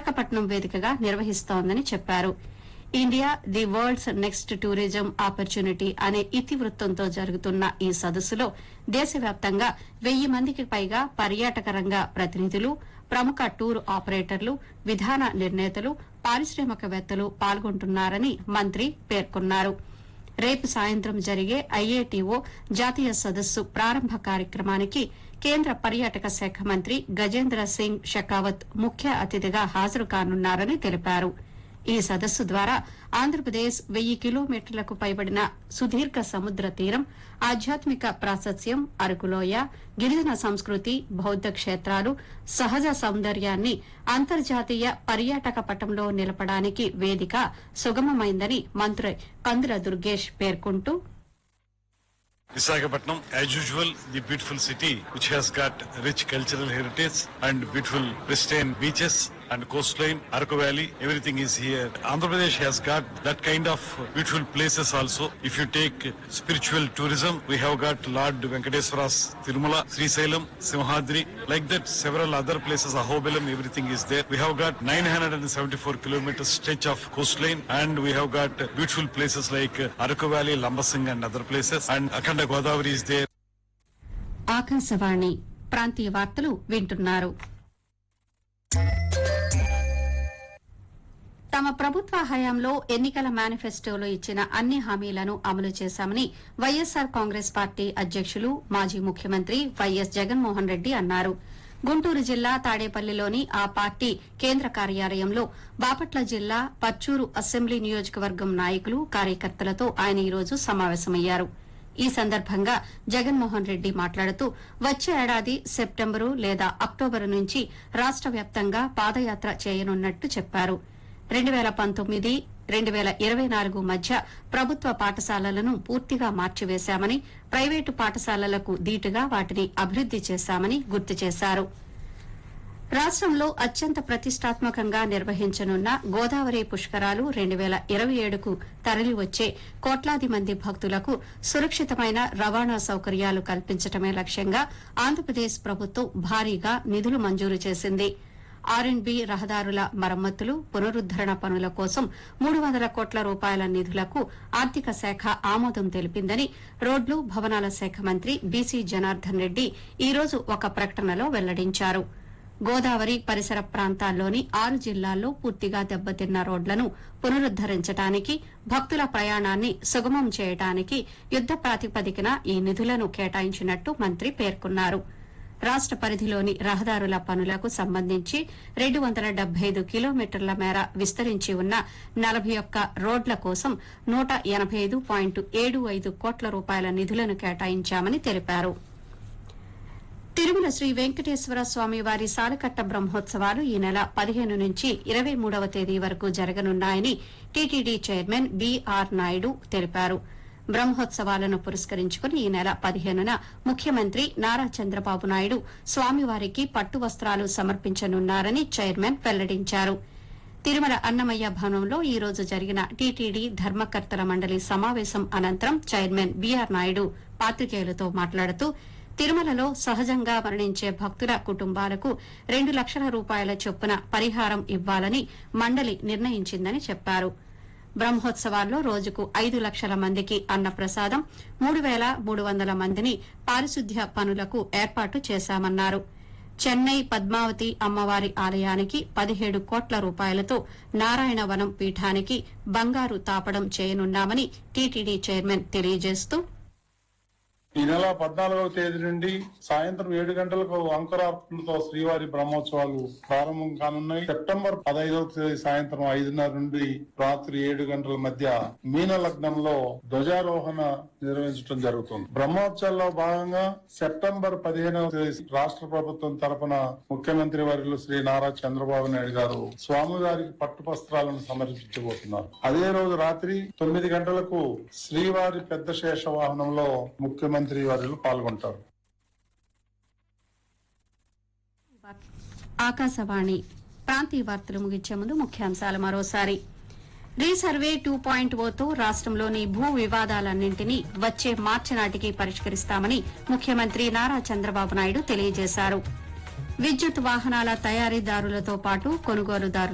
విశాఖపట్నం వేదికగా నిర్వహిస్తోందని చెప్పారు India the world's next tourism opportunity అనే ఇతివృత్తంతో జరుగుతున్న ఈ సదస్సులో దేశవ్యాప్తంగా వెయ్యి మందికి పైగా పర్యాటక రంగ ప్రతినిధులు ప్రముఖ టూర్ ఆపరేటర్లు విధాన నిర్ణేతలు పారిశ్రామికవేత్తలు పాల్గొంటున్నారని మంత్రి పేర్కొన్నారు రేపు సాయంత్రం జరిగే ఐఏటీఓ జాతీయ సదస్సు ప్రారంభ కార్యక్రమానికి కేంద్ర పర్యాటక శాఖ మంత్రి గజేంద్ర సింగ్ షెకావత్ ముఖ్య అతిథిగా హాజరు కానున్నారని తెలిపారు ఈ సదస్సు ద్వారా ఆంధ్రప్రదేశ్ వెయ్యి కిలోమీటర్లకు పైబడిన సుదీర్ఘ సముద్ర తీరం ఆధ్యాత్మిక ప్రాశస్యం అరకులోయ గిరిజన సంస్కృతి బౌద్ద క్షేత్రాలు సహజ సౌందర్యాన్ని అంతర్జాతీయ పర్యాటక పటంలో నిలపడానికి వేదిక సుగమమైందని మంత్రి కందుల దుర్గేష్ పేర్కొంటూ Visakhapatnam, as usual, the beautiful city which has got rich cultural heritage and beautiful pristine beaches and coastline, Arco Valley, everything is here. Andhra Pradesh has got that kind of beautiful places also. If you take spiritual tourism, we have got Lord Venkateswara's Tirumala, Sri Salem, Simhadri, like that several other places, Ahobilam, everything is there. We have got 974 kilometers stretch of coastline and we have got beautiful places like Arco Valley, Lambasing and other places and Akhanda Godavari is there. Akashvani ప్రాంతీయ వార్తలు వింటున్నారు తమ ప్రభుత్వ హయాంలో ఎన్నికల మేనిఫెస్టోలో ఇచ్చిన అన్ని హామీలను అమలు చేశామని వైఎస్సార్ కాంగ్రెస్ పార్టీ అధ్యకులు మాజీ ముఖ్యమంత్రి వైఎస్ జగన్మోహన్ రెడ్డి అన్నారు గుంటూరు జిల్లా తాడేపల్లిలోని ఆ పార్టీ కేంద్ర కార్యాలయంలో బాపట్ల జిల్లా పచ్చూరు అసెంబ్లీ నియోజకవర్గం నాయకులు కార్యకర్తలతో ఆయన ఈరోజు సమావేశమయ్యారు ఈ సందర్భంగా జగన్మోహన్ రెడ్డి మాట్లాడుతూ వచ్చే ఏడాది సెప్టెంబరు లేదా అక్టోబరు నుంచి రాష్ట వ్యాప్తంగా పాదయాత్ర చేయనున్నట్టు చెప్పారు రెండు వేల పంతొమ్మిది రెండు వేల ఇరవై నాలుగు మధ్య ప్రభుత్వ పాఠశాలలను పూర్తిగా మార్చివేశామని ప్రైవేటు పాఠశాలలకు దీటుగా వాటిని అభివృద్ది చేశామని గుర్తు చేశారు రాష్టంలో అత్యంత ప్రతిష్టాత్మకంగా నిర్వహించనున్న గోదావరి పుష్కరాలు రెండు వేల ఇరవై ఏడుకు తరలివచ్చే కోట్లాది మంది భక్తులకు సురక్షితమైన రవాణా సౌకర్యాలు కల్పించడమే లక్ష్యంగా ఆంధ్రప్రదేశ్ ప్రభుత్వం భారీగా నిధులు మంజూరు చేసింది ఆర్ అండ్ బి రహదారుల మరమ్మతులు పునరుద్దరణ పనుల కోసం మూడు వందల కోట్ల రూపాయల నిధులకు ఆర్థిక శాఖ ఆమోదం తెలిపిందని రోడ్లు భవనాల శాఖ మంత్రి బీసీ జనార్దన్ రెడ్డి ఈ రోజు ఒక ప్రకటనలో వెల్లడించారు గోదావరి పరిసర ప్రాంతాల్లోని ఆరు జిల్లాల్లో పూర్తిగా దెబ్బతిన్న రోడ్లను పునరుద్దరించడానికి భక్తుల ప్రయాణాన్ని సుగమం చేయడానికి యుద్ద ప్రాతిపదికన ఈ నిధులను కేటాయించినట్టు మంత్రి పేర్కొన్నారు రాష్ట పరిధిలోని రహదారుల పనులకు సంబంధించి రెండు వందల డెబ్బై ఐదు కిలోమీటర్ల మేర విస్తరించి ఉన్న నలభై ఒక్క రోడ్ల కోసం నూట ఎనబై ఐదు పాయింట్ ఏడు ఐదు కోట్ల రూపాయల నిధులను కేటాయించామని తెలిపారు తిరుమల శ్రీ వెంకటేశ్వర స్వామి వారి సాలకట్ట బ్రహ్మోత్సవాలు ఈ నెల పదిహేను నుంచి ఇరవై మూడవ తేదీ వరకు జరగనున్నాయని టీటీడీ చైర్మన్ బీఆర్ నాయుడు తెలిపారు బ్రహ్మోత్సవాలను పురస్కరించుకుని ఈ నెల పదిహేనున ముఖ్యమంత్రి నారా చంద్రబాబు నాయుడు స్వామివారికి పట్టు వస్త్రాలు సమర్పించనున్నారని చైర్మన్ వెల్లడించారు తిరుమల అన్నమయ్య భవనంలో ఈ రోజు జరిగిన టీటీడీ ధర్మకర్తల మండలి సమావేశం అనంతరం చైర్మన్ బీఆర్ నాయుడు పాత్రికేయులతో మాట్లాడుతూ తిరుమలలో సహజంగా మరణించే భక్తుల కుటుంబాలకు రెండు లక్షల రూపాయల చొప్పున పరిహారం ఇవ్వాలని మండలి నిర్ణయించిందని చెప్పారు బ్రహ్మోత్సవాల్లో రోజుకు ఐదు లక్షల మందికి అన్నప్రసాదం మూడు వేల మూడు వందల మందిని పారిశుద్ధ్య పనులకు ఏర్పాటు చేశామన్నారు చెన్నై పద్మావతి అమ్మవారి ఆలయానికి పదిహేడు కోట్ల రూపాయలతో నారాయణవనం పీఠానికి బంగారు తాపడం చేయనున్నామని టీటీడీ చైర్మన్ తెలియజేస్తూ ఈ నెల పద్నాలుగవ తేదీ నుండి సాయంత్రం ఏడు గంటలకు అంకురార్పణతో శ్రీవారి బ్రహ్మోత్సవాలు ప్రారంభం కానున్నాయి సెప్టెంబర్ పదహైదవ తేదీ సాయంత్రం ఐదున్నర నుండి రాత్రి ఏడు గంటల మధ్య మీన లగ్నంలో ధ్వజారోహణ నిర్వహించడం జరుగుతుంది బ్రహ్మోత్సవాల్లో భాగంగా సెప్టెంబర్ పదిహేనవ తేదీ రాష్ట్ర ప్రభుత్వం తరపున ముఖ్యమంత్రి వర్యులు శ్రీ నారా చంద్రబాబు నాయుడు గారు స్వామివారికి పట్టు వస్త్రాలను సమర్పించబోతున్నారు అదే రోజు రాత్రి తొమ్మిది గంటలకు శ్రీవారి పెద్ద శేష వాహనంలో ముఖ్యమంత్రి వర్యులు పాల్గొంటారు ఆకాశవాణి ప్రాంతీయ వార్తలు ముగించే ముందు ముఖ్యాంశాలు మరోసారి రీసర్వే టూ పాయింట్ ఓతో రాష్టంలోని భూ వివాదాలన్నింటినీ వచ్చే మార్చి నాటికి పరిష్కరిస్తామని ముఖ్యమంత్రి నారా చంద్రబాబు నాయుడు తెలియజేశారు విద్యుత్ వాహనాల తయారీదారులతో పాటు కొనుగోలుదారులు